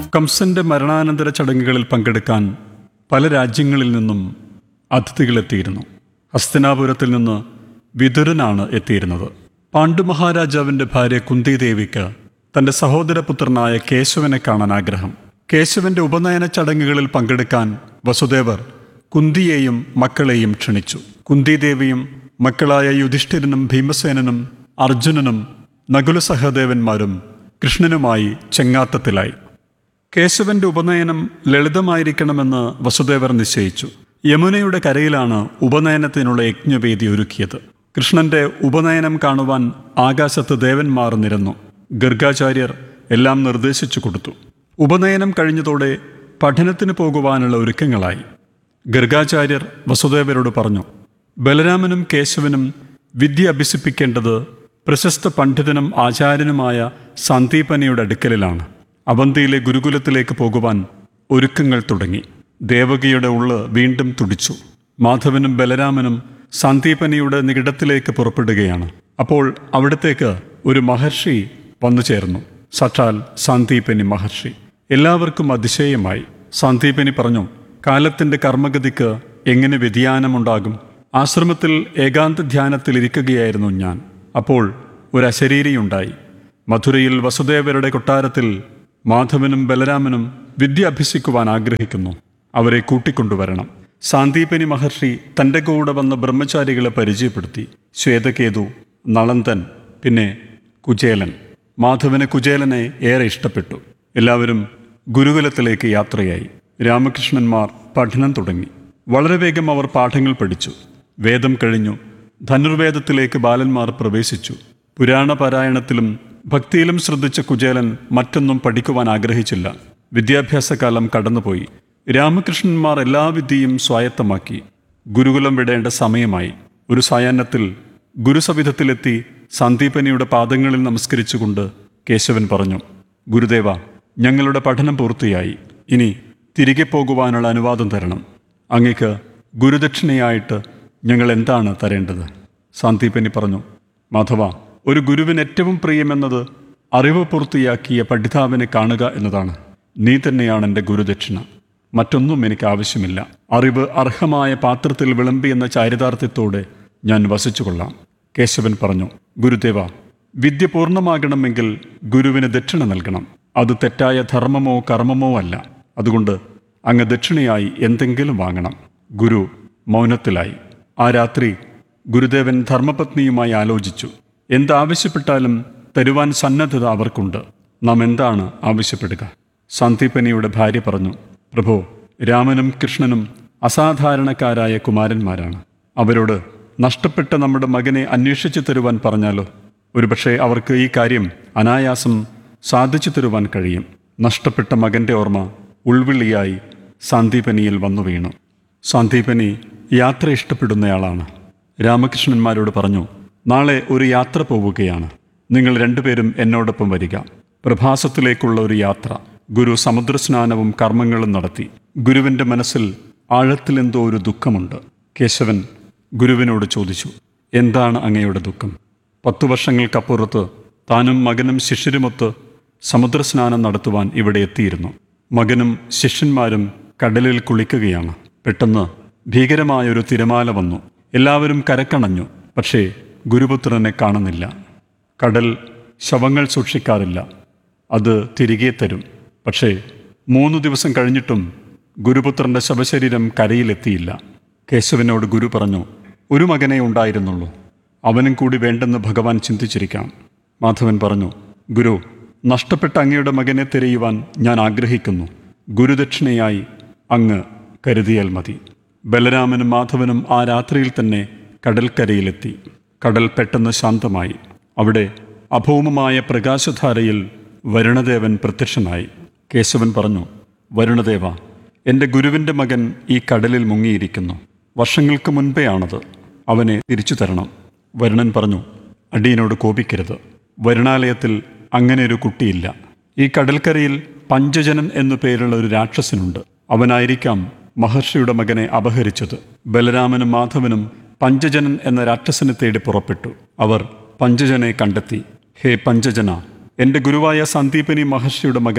കംസന്റെ മരണാനന്തര ചടങ്ങുകളിൽ പങ്കെടുക്കാൻ പല രാജ്യങ്ങളിൽ നിന്നും അതിഥികളെത്തിയിരുന്നു ഹസ്തിനാപുരത്തിൽ നിന്ന് വിതുരനാണ് എത്തിയിരുന്നത് പാണ്ഡു മഹാരാജാവിന്റെ ഭാര്യ കുന്തിദേവിക്ക് തന്റെ സഹോദരപുത്രനായ കേശവനെ കാണാൻ ആഗ്രഹം കേശവന്റെ ഉപനയന ചടങ്ങുകളിൽ പങ്കെടുക്കാൻ വസുദേവർ കുന്തിയെയും മക്കളെയും ക്ഷണിച്ചു കുന്തിദേവിയും മക്കളായ യുധിഷ്ഠിരനും ഭീമസേനനും അർജുനനും നകുല സഹദേവന്മാരും കൃഷ്ണനുമായി ചെങ്ങാത്തത്തിലായി കേശവന്റെ ഉപനയനം ലളിതമായിരിക്കണമെന്ന് വസുദേവർ നിശ്ചയിച്ചു യമുനയുടെ കരയിലാണ് ഉപനയനത്തിനുള്ള യജ്ഞവേദി ഒരുക്കിയത് കൃഷ്ണന്റെ ഉപനയനം കാണുവാൻ ആകാശത്ത് ദേവന്മാർ നിരന്നു ഗർഗാചാര്യർ എല്ലാം നിർദ്ദേശിച്ചു കൊടുത്തു ഉപനയനം കഴിഞ്ഞതോടെ പഠനത്തിന് പോകുവാനുള്ള ഒരുക്കങ്ങളായി ഗർഗാചാര്യർ വസുദേവരോട് പറഞ്ഞു ബലരാമനും കേശവനും വിദ്യ അഭ്യസിപ്പിക്കേണ്ടത് പ്രശസ്ത പണ്ഡിതനും ആചാര്യനുമായ സന്ദീപനിയുടെ അടുക്കലിലാണ് അവന്തിയിലെ ഗുരുകുലത്തിലേക്ക് പോകുവാൻ ഒരുക്കങ്ങൾ തുടങ്ങി ദേവകിയുടെ ഉള്ള് വീണ്ടും തുടിച്ചു മാധവനും ബലരാമനും സന്ദീപനിയുടെ നികിടത്തിലേക്ക് പുറപ്പെടുകയാണ് അപ്പോൾ അവിടത്തേക്ക് ഒരു മഹർഷി വന്നു ചേർന്നു സാക്ഷാൽ സന്ദീപനി മഹർഷി എല്ലാവർക്കും അതിശയമായി സന്ദീപനി പറഞ്ഞു കാലത്തിന്റെ കർമ്മഗതിക്ക് എങ്ങനെ വ്യതിയാനമുണ്ടാകും ആശ്രമത്തിൽ ഏകാന്ത ധ്യാനത്തിൽ ഇരിക്കുകയായിരുന്നു ഞാൻ അപ്പോൾ ഒരു അശരീരിയുണ്ടായി മധുരയിൽ വസുദേവരുടെ കൊട്ടാരത്തിൽ മാധവനും ബലരാമനും വിദ്യ അഭ്യസിക്കുവാൻ ആഗ്രഹിക്കുന്നു അവരെ കൂട്ടിക്കൊണ്ടുവരണം സാന്ദീപനി മഹർഷി തൻ്റെ കൂടെ വന്ന ബ്രഹ്മചാരികളെ പരിചയപ്പെടുത്തി ശ്വേതകേതു നളന്തൻ പിന്നെ കുചേലൻ മാധവന് കുചേലനെ ഏറെ ഇഷ്ടപ്പെട്ടു എല്ലാവരും ഗുരുകുലത്തിലേക്ക് യാത്രയായി രാമകൃഷ്ണന്മാർ പഠനം തുടങ്ങി വളരെ വേഗം അവർ പാഠങ്ങൾ പഠിച്ചു വേദം കഴിഞ്ഞു ധനുർവേദത്തിലേക്ക് ബാലന്മാർ പ്രവേശിച്ചു പുരാണ പാരായണത്തിലും ഭക്തിയിലും ശ്രദ്ധിച്ച കുചേലൻ മറ്റൊന്നും പഠിക്കുവാൻ ആഗ്രഹിച്ചില്ല വിദ്യാഭ്യാസകാലം കടന്നുപോയി രാമകൃഷ്ണന്മാർ എല്ലാ വിദ്യയും സ്വായത്തമാക്കി ഗുരുകുലം വിടേണ്ട സമയമായി ഒരു സായാഹ്നത്തിൽ ഗുരുസവിധത്തിലെത്തി സന്ദീപനിയുടെ പാദങ്ങളിൽ നമസ്കരിച്ചുകൊണ്ട് കേശവൻ പറഞ്ഞു ഗുരുദേവ ഞങ്ങളുടെ പഠനം പൂർത്തിയായി ഇനി തിരികെ പോകുവാനുള്ള അനുവാദം തരണം അങ്ങക്ക് ഗുരുദക്ഷിണയായിട്ട് ഞങ്ങൾ എന്താണ് തരേണ്ടത് സാന്ദീപനി പറഞ്ഞു മാധവ ഒരു ഗുരുവിന് ഏറ്റവും പ്രിയമെന്നത് അറിവ് പൂർത്തിയാക്കിയ പഠിതാവിനെ കാണുക എന്നതാണ് നീ തന്നെയാണ് എൻ്റെ ഗുരുദക്ഷിണ മറ്റൊന്നും എനിക്ക് ആവശ്യമില്ല അറിവ് അർഹമായ പാത്രത്തിൽ വിളമ്പി എന്ന ചാരിതാർത്ഥ്യത്തോടെ ഞാൻ വസിച്ചുകൊള്ളാം കേശവൻ പറഞ്ഞു ഗുരുദേവ വിദ്യ പൂർണ്ണമാകണമെങ്കിൽ ഗുരുവിന് ദക്ഷിണ നൽകണം അത് തെറ്റായ ധർമ്മമോ കർമ്മമോ അല്ല അതുകൊണ്ട് അങ്ങ് ദക്ഷിണയായി എന്തെങ്കിലും വാങ്ങണം ഗുരു മൗനത്തിലായി ആ രാത്രി ഗുരുദേവൻ ധർമ്മപത്നിയുമായി ആലോചിച്ചു എന്താവശ്യപ്പെട്ടാലും തരുവാൻ സന്നദ്ധത അവർക്കുണ്ട് നാം എന്താണ് ആവശ്യപ്പെടുക സന്ദീപനിയുടെ ഭാര്യ പറഞ്ഞു പ്രഭു രാമനും കൃഷ്ണനും അസാധാരണക്കാരായ കുമാരന്മാരാണ് അവരോട് നഷ്ടപ്പെട്ട നമ്മുടെ മകനെ അന്വേഷിച്ചു തരുവാൻ പറഞ്ഞാലോ ഒരുപക്ഷെ അവർക്ക് ഈ കാര്യം അനായാസം സാധിച്ചു തരുവാൻ കഴിയും നഷ്ടപ്പെട്ട മകന്റെ ഓർമ്മ ഉൾവിളിയായി സന്ദീപനിയിൽ വന്നു വീണു സന്ദീപനി യാത്ര ഇഷ്ടപ്പെടുന്നയാളാണ് രാമകൃഷ്ണന്മാരോട് പറഞ്ഞു നാളെ ഒരു യാത്ര പോവുകയാണ് നിങ്ങൾ രണ്ടുപേരും എന്നോടൊപ്പം വരിക പ്രഭാസത്തിലേക്കുള്ള ഒരു യാത്ര ഗുരു സമുദ്രസ്നാനവും കർമ്മങ്ങളും നടത്തി ഗുരുവിൻ്റെ മനസ്സിൽ ആഴത്തിലെന്തോ ഒരു ദുഃഖമുണ്ട് കേശവൻ ഗുരുവിനോട് ചോദിച്ചു എന്താണ് അങ്ങയുടെ ദുഃഖം പത്തു വർഷങ്ങൾക്കപ്പുറത്ത് താനും മകനും ശിഷ്യരുമൊത്ത് സമുദ്രസ്നാനം നടത്തുവാൻ ഇവിടെ എത്തിയിരുന്നു മകനും ശിഷ്യന്മാരും കടലിൽ കുളിക്കുകയാണ് പെട്ടെന്ന് ഭീകരമായൊരു തിരമാല വന്നു എല്ലാവരും കരക്കണഞ്ഞു പക്ഷേ ഗുരുപുത്രനെ കാണുന്നില്ല കടൽ ശവങ്ങൾ സൂക്ഷിക്കാറില്ല അത് തിരികെ തരും പക്ഷേ മൂന്ന് ദിവസം കഴിഞ്ഞിട്ടും ഗുരുപുത്രന്റെ ശവശരീരം കരയിലെത്തിയില്ല കേശവനോട് ഗുരു പറഞ്ഞു ഒരു മകനേ ഉണ്ടായിരുന്നുള്ളൂ അവനും കൂടി വേണ്ടെന്ന് ഭഗവാൻ ചിന്തിച്ചിരിക്കാം മാധവൻ പറഞ്ഞു ഗുരു നഷ്ടപ്പെട്ട അങ്ങയുടെ മകനെ തിരയുവാൻ ഞാൻ ആഗ്രഹിക്കുന്നു ഗുരുദക്ഷിണയായി അങ്ങ് കരുതിയാൽ മതി ബലരാമനും മാധവനും ആ രാത്രിയിൽ തന്നെ കടൽക്കരയിലെത്തി കടൽ പെട്ടെന്ന് ശാന്തമായി അവിടെ അഭൗമമായ പ്രകാശധാരയിൽ വരുണദേവൻ പ്രത്യക്ഷനായി കേശവൻ പറഞ്ഞു വരുണദേവ എൻ്റെ ഗുരുവിൻ്റെ മകൻ ഈ കടലിൽ മുങ്ങിയിരിക്കുന്നു വർഷങ്ങൾക്ക് മുൻപേ ആണത് അവനെ തിരിച്ചു തരണം വരുണൻ പറഞ്ഞു അടിയനോട് കോപിക്കരുത് വരുണാലയത്തിൽ അങ്ങനെ ഒരു കുട്ടിയില്ല ഈ കടൽക്കരയിൽ പഞ്ചജനൻ എന്നു പേരുള്ള ഒരു രാക്ഷസനുണ്ട് അവനായിരിക്കാം മഹർഷിയുടെ മകനെ അപഹരിച്ചത് ബലരാമനും മാധവനും പഞ്ചജനൻ എന്ന രാക്ഷസനെ തേടി പുറപ്പെട്ടു അവർ പഞ്ചജനെ കണ്ടെത്തി ഹേ പഞ്ചജന എൻ്റെ ഗുരുവായ സന്ദീപനി മഹർഷിയുടെ മകനെ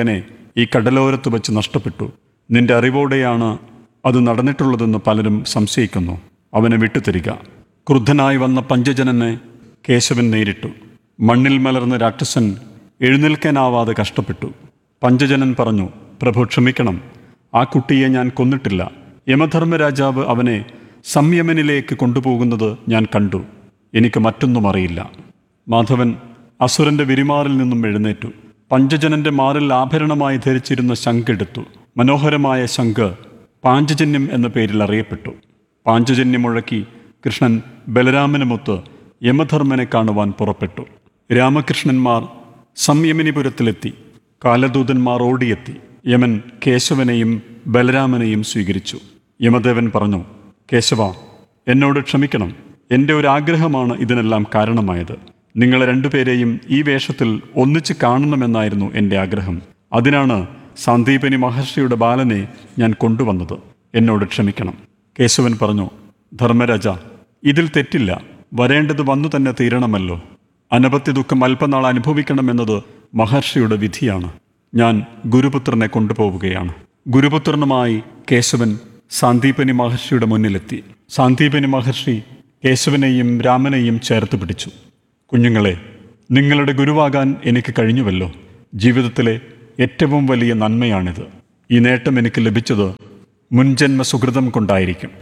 ഈ കടലോരത്ത് വെച്ച് നഷ്ടപ്പെട്ടു നിന്റെ അറിവോടെയാണ് അത് നടന്നിട്ടുള്ളതെന്ന് പലരും സംശയിക്കുന്നു അവനെ വിട്ടുതരിക ക്രുദ്ധനായി വന്ന പഞ്ചജനനെ കേശവൻ നേരിട്ടു മണ്ണിൽ മലർന്ന രാക്ഷസൻ എഴുന്നേൽക്കാനാവാതെ കഷ്ടപ്പെട്ടു പഞ്ചജനൻ പറഞ്ഞു പ്രഭു ക്ഷമിക്കണം ആ കുട്ടിയെ ഞാൻ കൊന്നിട്ടില്ല യമധർമ്മരാജാവ് അവനെ സംയമനിലേക്ക് കൊണ്ടുപോകുന്നത് ഞാൻ കണ്ടു എനിക്ക് മറ്റൊന്നും അറിയില്ല മാധവൻ അസുരന്റെ വിരിമാറിൽ നിന്നും എഴുന്നേറ്റു പഞ്ചജനന്റെ മാറിൽ ആഭരണമായി ധരിച്ചിരുന്ന ശംഖെടുത്തു മനോഹരമായ ശംഖ് പാഞ്ചജന്യം എന്ന പേരിൽ അറിയപ്പെട്ടു പാഞ്ചജന്യം മുഴക്കി കൃഷ്ണൻ ബലരാമനുമൊത്ത് യമധർമ്മനെ കാണുവാൻ പുറപ്പെട്ടു രാമകൃഷ്ണന്മാർ സംയമനിപുരത്തിലെത്തി കാലദൂതന്മാർ ഓടിയെത്തി യമൻ കേശവനെയും ബലരാമനെയും സ്വീകരിച്ചു യമദേവൻ പറഞ്ഞു കേശവ എന്നോട് ക്ഷമിക്കണം എൻ്റെ ഒരു ആഗ്രഹമാണ് ഇതിനെല്ലാം കാരണമായത് നിങ്ങളെ രണ്ടുപേരെയും ഈ വേഷത്തിൽ ഒന്നിച്ച് കാണണമെന്നായിരുന്നു എൻ്റെ ആഗ്രഹം അതിനാണ് സാന്ദീപനി മഹർഷിയുടെ ബാലനെ ഞാൻ കൊണ്ടുവന്നത് എന്നോട് ക്ഷമിക്കണം കേശവൻ പറഞ്ഞു ധർമ്മരാജ ഇതിൽ തെറ്റില്ല വരേണ്ടത് വന്നു തന്നെ തീരണമല്ലോ അനപത്യ ദുഃഖം അല്പനാൾ അനുഭവിക്കണമെന്നത് മഹർഷിയുടെ വിധിയാണ് ഞാൻ ഗുരുപുത്രനെ കൊണ്ടുപോവുകയാണ് ഗുരുപുത്രനുമായി കേശവൻ സാന്ദീപനി മഹർഷിയുടെ മുന്നിലെത്തി സാന്ദീപനി മഹർഷി കേശവനെയും രാമനെയും ചേർത്ത് പിടിച്ചു കുഞ്ഞുങ്ങളെ നിങ്ങളുടെ ഗുരുവാകാൻ എനിക്ക് കഴിഞ്ഞുവല്ലോ ജീവിതത്തിലെ ഏറ്റവും വലിയ നന്മയാണിത് ഈ നേട്ടം എനിക്ക് ലഭിച്ചത് മുൻജന്മ സുഹൃതം കൊണ്ടായിരിക്കും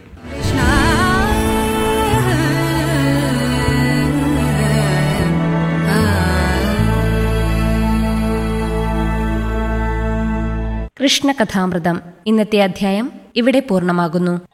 കൃഷ്ണകഥാമൃതം ഇന്നത്തെ അധ്യായം ഇവിടെ പൂർണ്ണമാകുന്നു